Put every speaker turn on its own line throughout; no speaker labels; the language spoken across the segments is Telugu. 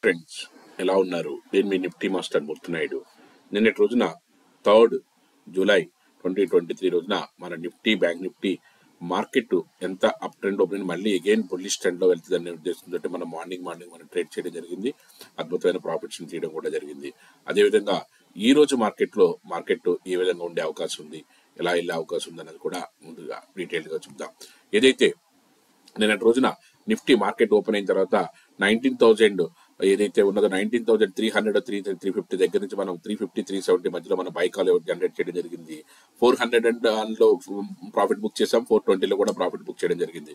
ఫ్రెండ్స్ ఎలా ఉన్నారు నేను మీ నిఫ్టీ మాస్టర్ మూర్తినాయుడు నిన్నటి రోజున third July twenty twenty three రోజున మన నిఫ్టీ బ్యాంక్ నిఫ్టీ మార్కెట్ ఎంత అప్ ట్రెండ్ ఓపెన్ మళ్ళీ అగైన్ బుల్లిష్ ట్రెండ్ లో వెళ్తుందనే ఉద్దేశంతో మనం మార్నింగ్ మార్నింగ్ మనం ట్రేడ్ చేయడం జరిగింది అద్భుతమైన ప్రాఫిట్స్ తీయడం కూడా జరిగింది అదేవిధంగా ఈ రోజు మార్కెట్ లో మార్కెట్ ఏ విధంగా ఉండే అవకాశం ఉంది ఎలా వెళ్ళే అవకాశం ఉంది అన్నది కూడా ముందుగా డీటెయిల్ గా చూద్దాం ఏదైతే నిన్నటి రోజున నిఫ్టీ మార్కెట్ ఓపెన్ అయిన తర్వాత నైన్టీన్ థౌజండ్ ఏదైతే ఉన్నదో nineteen thousand three hundred three three fifty దగ్గర నుంచి మనం త్రీ ఫిఫ్టీ త్రీ సెవెంటీ మధ్యలో మన బైకాల్ జనరేట్ చేయడం జరిగింది ఫోర్ హండ్రెడ్ అండ్ లో ప్రాఫిట్ బుక్ చేసాం ఫోర్ ట్వంటీలో కూడా ప్రాఫిట్ బుక్ చేయడం జరిగింది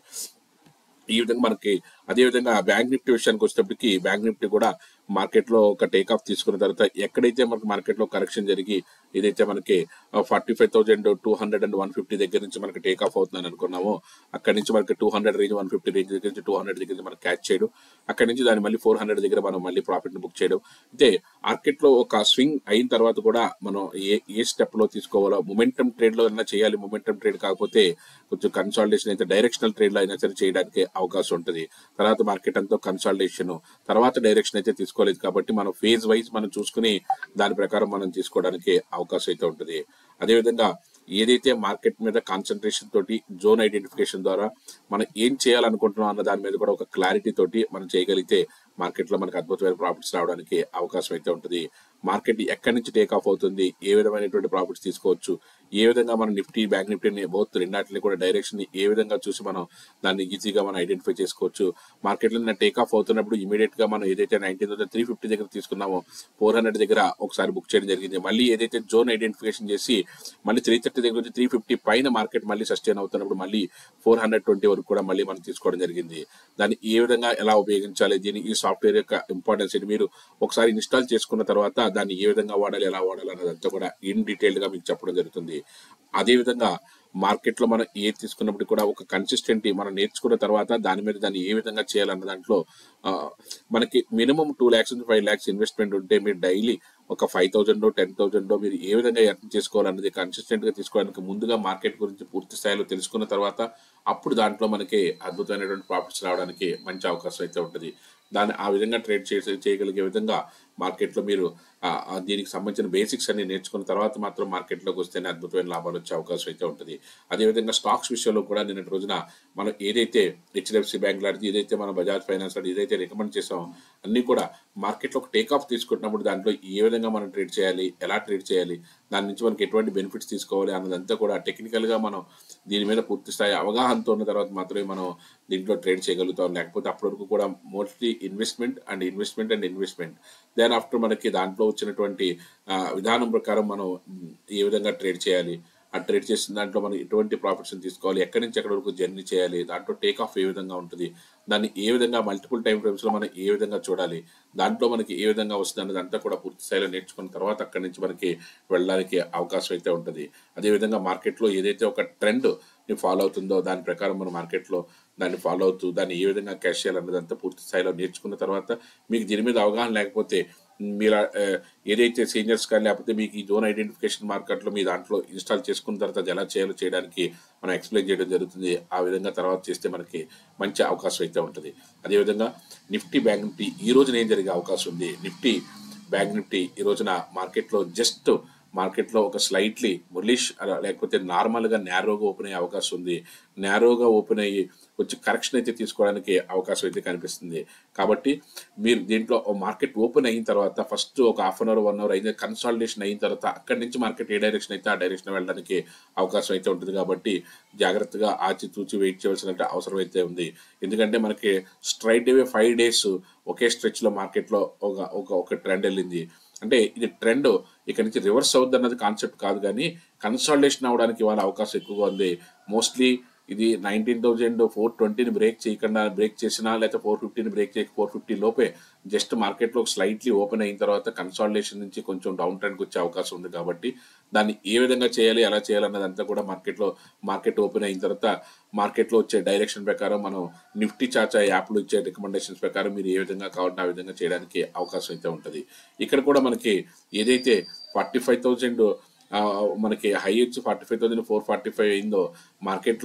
ఈ విధంగా మనకి అదే విధంగా బ్యాంక్ నిఫ్టీ విషయానికి వచ్చేటప్పటికి బ్యాంక్ నిఫ్టీ కూడా మార్కెట్ లో ఒక టేక్ ఆఫ్ తీసుకున్న తర్వాత ఎక్కడైతే మనకి మార్కెట్ లో కరెక్షన్ జరిగి ఏదైతే మనకి forty five thousand two hundred and one fifty దగ్గర నుంచి మనకి టేక్ ఆఫ్ అవుతుందని అనుకున్నామో అక్కడి నుంచి మనకి two hundred range one fifty range దగ్గర నుంచి టూ హండ్రెడ్ దగ్గర నుంచి మనం క్యాచ్ చేయడం అక్కడి నుంచి దాన్ని మళ్ళీ ఫోర్ హండ్రెడ్ దగ్గర మనం మళ్ళీ ప్రాఫిట్ ని బుక్ చేయడం అయితే మార్కెట్ లో ఒక స్వింగ్ అయిన తర్వాత కూడా మనం ఏ ఏ స్టెప్ లో తీసుకోవాలో మొమెంటం ట్రేడ్ లో అయినా చేయాలి మొమెంటం ట్రేడ్ కాకపోతే కొంచెం కన్సాలిడేషన్ అయితే డైరెక్షనల్ ట్రేడ్ లో అయినా సరే చేయడానికి అవకాశం ఉంటుంది తర్వాత మార్కెట్ అంతా కన్సాలిడేషన్ తర్వాత డైరెక్షన్ అయితే తీసుకోలేదు కాబట్టి మనం ఫేజ్ వైజ్ మనం చూసుకుని దాని ప్రకారం మనం తీసుకోవడానికి అవకాశం అయితే ఉంటుంది అదేవిధంగా ఏదైతే మార్కెట్ మీద కాన్సన్ట్రేషన్ తోటి జోన్ ఐడెంటిఫికేషన్ ద్వారా మనం ఏం చేయాలనుకుంటున్నాం అన్న దాని మీద కూడా ఒక క్లారిటీ తోటి మనం చేయగలిగితే మార్కెట్ లో మనకు అద్భుతమైన ప్రాఫిట్స్ రావడానికి అవకాశం అయితే ఉంటుంది మార్కెట్ ఎక్కడి నుంచి టేక్ ఆఫ్ అవుతుంది ఏ విధమైనటువంటి ప్రాఫిట్స్ తీసుకోవచ్చు ఏ విధంగా మనం నిఫ్టీ బ్యాంక్ నిఫ్టీని బోత్ రెండాటిని కూడా డైరెక్షన్ ఏ విధంగా చూసి మనం దాన్ని ఈజీగా మనం ఐడెంటిఫై చేసుకోవచ్చు మార్కెట్ లో టేక్ ఆఫ్ అవుతున్నప్పుడు ఇమీడియట్ గా మనం ఏదైతే నైన్టీన్ థౌసండ్ త్రీ ఫిఫ్టీ దగ్గర తీసుకున్నామో ఫోర్ హండ్రెడ్ దగ్గర ఒకసారి బుక్ చేయడం జరిగింది మళ్ళీ ఏదైతే జోన్ ఐడెంటిఫికేషన్ చేసి మళ్ళీ త్రీ థర్టీ దగ్గర నుంచి త్రీ ఫిఫ్టీ పైన మార్కెట్ మళ్ళీ సస్టైన్ అవుతున్నప్పుడు మళ్ళీ ఫోర్ హండ్రెడ్ ట్వంటీ వరకు కూడా మళ్ళీ మనం తీసుకోవడం జరిగింది దాన్ని ఏ విధంగా ఎలా ఉపయోగించాలి దీని ఈ సాఫ్ట్వేర్ యొక్క ఇంపార్టెన్స్ ఇది మీరు ఒకసారి ఇన్స్టాల్ చేసుకున్న తర్వాత దాన్ని ఏ విధంగా వాడాలి ఎలా వాడాలి అన్నదంతా కూడా ఇన్ డీటెయిల్ గా మీకు చెప్పడం జరుగుతుంది అదే విధంగా మార్కెట్ లో మనం ఏ తీసుకున్నప్పుడు కూడా ఒక కన్సిస్టెంట్ మనం నేర్చుకున్న తర్వాత దాని మీద దాన్ని ఏ విధంగా చేయాలన్న దాంట్లో ఆ, మనకి మినిమం టూ ల్యాక్స్ నుంచి ఫైవ్ ల్యాక్స్ ఇన్వెస్ట్మెంట్ ఉంటే మీరు డైలీ ఒక ఫైవ్ థౌజండ్ టెన్ థౌజండ్ మీరు ఏ విధంగా ఎర్న్ చేసుకోవాలన్నది కన్సిస్టెంట్ గా తీసుకోవడానికి ముందుగా మార్కెట్ గురించి పూర్తి స్థాయిలో తెలుసుకున్న తర్వాత అప్పుడు దాంట్లో మనకి అద్భుతమైనటువంటి ప్రాఫిట్స్ రావడానికి మంచి అవకాశం అయితే ఉంటుంది దాన్ని ఆ విధంగా ట్రేడ్ చేసే చేయగలిగే విధంగా మార్కెట్లో మీరు ఆ, ఆ దీనికి సంబంధించిన బేసిక్స్ అన్ని నేర్చుకున్న తర్వాత మాత్రం మార్కెట్లోకి వస్తేనే అద్భుతమైన లాభాలు వచ్చే అవకాశం అయితే ఉంటుంది అదేవిధంగా స్టాక్స్ విషయంలో కూడా నిన్నటి రోజున మనం ఏదైతే హెచ్డిఎఫ్సి బ్యాంక్ లాంటిది ఏదైతే మనం బజాజ్ ఫైనాన్స్ లాంటిది ఏదైతే రికమెండ్ చేసామో అన్ని కూడా మార్కెట్లో ఒక టేక్ ఆఫ్ తీసుకుంటున్నప్పుడు దాంట్లో ఏ విధంగా మనం ట్రేడ్ చేయాలి ఎలా ట్రేడ్ చేయాలి దాని నుంచి మనకి ఎటువంటి బెనిఫిట్స్ తీసుకోవాలి అన్నదంతా కూడా టెక్నికల్ గా మనం దీని మీద పూర్తి స్థాయి అవగాహనతో ఉన్న తర్వాత మాత్రమే మనం దీంట్లో ట్రేడ్ చేయగలుగుతాం లేకపోతే అప్పటి వరకు కూడా mostly investment and investment and investment then after మనకి దాంట్లో వచ్చినటువంటి ఆ, విధానం ప్రకారం మనం మ్, ఏ విధంగా ట్రేడ్ చేయాలి ఆ ట్రేడ్ చేసిన దాంట్లో మనం ఎటువంటి ప్రాఫిట్స్ తీసుకోవాలి ఎక్కడి నుంచి ఎక్కడి వరకు జర్నీ చేయాలి దాంట్లో టేక్ ఆఫ్ ఏ విధంగా ఉంటుంది దాన్ని ఏ విధంగా మల్టిపుల్ టైం ఫ్రేమ్స్ లో మనం ఏ విధంగా చూడాలి దాంట్లో మనకి ఏ విధంగా వస్తుంది అన్నది అంతా కూడా పూర్తి స్థాయిలో నేర్చుకున్న తర్వాత అక్కడి నుంచి మనకి వెళ్ళడానికి అవకాశం అయితే ఉంటుంది అదేవిధంగా మార్కెట్లో ఏదైతే ఒక ట్రెండ్ ఫాలో అవుతుందో దాని ప్రకారం మన మార్కెట్లో దాన్ని ఫాలో అవుతూ దాన్ని ఏ విధంగా క్యాష్ చేయాలన్నదంతా పూర్తి స్థాయిలో నేర్చుకున్న తర్వాత మీకు దీని మీద అవగాహన లేకపోతే మీరు ఆ, ఏదైతే సీనియర్స్ కానీ లేకపోతే మీకు ఈ జోన్ ఐడెంటిఫికేషన్ మార్కెట్లో మీ దాంట్లో ఇన్స్టాల్ చేసుకున్న తర్వాత అది ఎలా చేయాలో చేయడానికి మనం ఎక్స్ప్లెయిన్ చేయడం జరుగుతుంది ఆ విధంగా తర్వాత చేస్తే మనకి మంచి అవకాశం అయితే ఉంటుంది అదేవిధంగా నిఫ్టీ బ్యాంక్ నిఫ్టీ ఈ రోజున ఏం జరిగే అవకాశం ఉంది నిఫ్టీ బ్యాంక్ నిఫ్టీ ఈ రోజున మార్కెట్లో జస్ట్ మార్కెట్లో ఒక స్లైట్లీ ములిష్ లేకపోతే నార్మల్గా నేరోగా ఓపెన్ అయ్యే అవకాశం ఉంది నేరోగా ఓపెన్ అయ్యి కొంచెం కరెక్షన్ అయితే తీసుకోవడానికి అవకాశం అయితే కనిపిస్తుంది కాబట్టి మీరు దీంట్లో మార్కెట్ ఓపెన్ అయిన తర్వాత ఫస్ట్ ఒక half an hour one hour అయిన కన్సాలిడేషన్ అయిన తర్వాత అక్కడి నుంచి మార్కెట్ ఏ డైరెక్షన్ అయితే ఆ డైరెక్షన్ వెళ్ళడానికి అవకాశం అయితే ఉంటుంది కాబట్టి జాగ్రత్తగా ఆచితూచి వెయిట్ చేయవలసిన అవసరం అయితే ఉంది ఎందుకంటే మనకి స్ట్రైట్ అవే ఫైవ్ డేస్ ఒకే స్ట్రెచ్ లో మార్కెట్ లో ఒక ఒక ఒక ట్రెండ్ వెళ్ళింది అంటే ఇది ట్రెండ్ ఇక్కడ నుంచి రివర్స్ అవుద్ది అన్నది కాన్సెప్ట్ కాదు కానీ కన్సాలిడేషన్ అవడానికి ఇవాళ అవకాశం ఎక్కువగా ఉంది మోస్ట్లీ ఇది నైన్టీన్ థౌజండ్ ఫోర్ ట్వంటీని బ్రేక్ చేయకుండా బ్రేక్ చేసినా లేకపోతే ఫోర్ ఫిఫ్టీని బ్రేక్ చేయక ఫోర్ ఫిఫ్టీ లోపే జస్ట్ మార్కెట్లో స్లైట్లీ ఓపెన్ అయిన తర్వాత కన్సాలిడేషన్ నుంచి కొంచెం డౌన్ ట్రెండ్కి వచ్చే అవకాశం ఉంది కాబట్టి దాన్ని ఏ విధంగా చేయాలి ఎలా చేయాలి అన్నదంతా కూడా మార్కెట్లో మార్కెట్ ఓపెన్ అయిన తర్వాత మార్కెట్లో వచ్చే డైరెక్షన్ ప్రకారం మనం నిఫ్టీ చాచా యాప్లు ఇచ్చే రికమెండేషన్స్ ప్రకారం మీరు ఏ విధంగా కావాలంటే ఆ విధంగా చేయడానికి అవకాశం అయితే ఉంటుంది ఇక్కడ కూడా మనకి ఏదైతే ఫార్టీ ఫైవ్ థౌజండ్ మనకి హై వచ్చి forty five thousand four forty five అయిందో మార్కెట్లో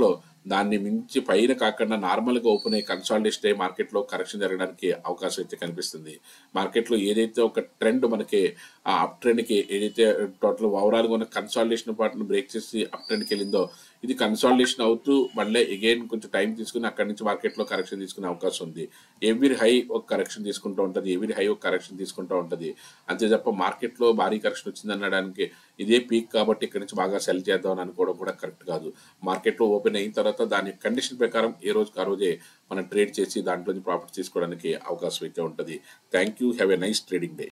దాన్ని మించి పైన కాకుండా నార్మల్గా ఓపెన్ అయ్యి కన్సాలిడేషన్ అయ్యి మార్కెట్లో కరెక్షన్ జరగడానికి అవకాశం అయితే కనిపిస్తుంది మార్కెట్లో ఏదైతే ఒక ట్రెండ్ మనకి ఆ అప్ ట్రెండ్కి ఏదైతే టోటల్ ఓవరాల్గా ఉన్న కన్సాలిడేషన్ పార్ట్ని బ్రేక్ చేసి అప్ ట్రెండ్కి వెళ్ళిందో ఇది కన్సాలిడేషన్ అవుతూ మళ్ళీ అగైన్ కొంచెం టైం తీసుకుని అక్కడి నుంచి మార్కెట్లో కరెక్షన్ తీసుకునే అవకాశం ఉంది ఎవ్రీ హై ఒక కరెక్షన్ తీసుకుంటూ ఉంటుంది ఎవ్రీ హై ఒక కరెక్షన్ తీసుకుంటూ ఉంటుంది అంతే తప్ప మార్కెట్లో భారీ కరెక్షన్ వచ్చింది అనడానికి ఇదే పీక్ కాబట్టి ఇక్కడ నుంచి బాగా సెల్ చేద్దాం అని అనుకోవడం కూడా కరెక్ట్ కాదు మార్కెట్లో ఓపెన్ అయిన తర్వాత దాని కండిషన్ ప్రకారం ఏ రోజుకి ఆ రోజే మనం ట్రేడ్ చేసి దాంట్లో ప్రాఫిట్ తీసుకోవడానికి అవకాశం అయితే ఉంటుంది thank you have a nice trading day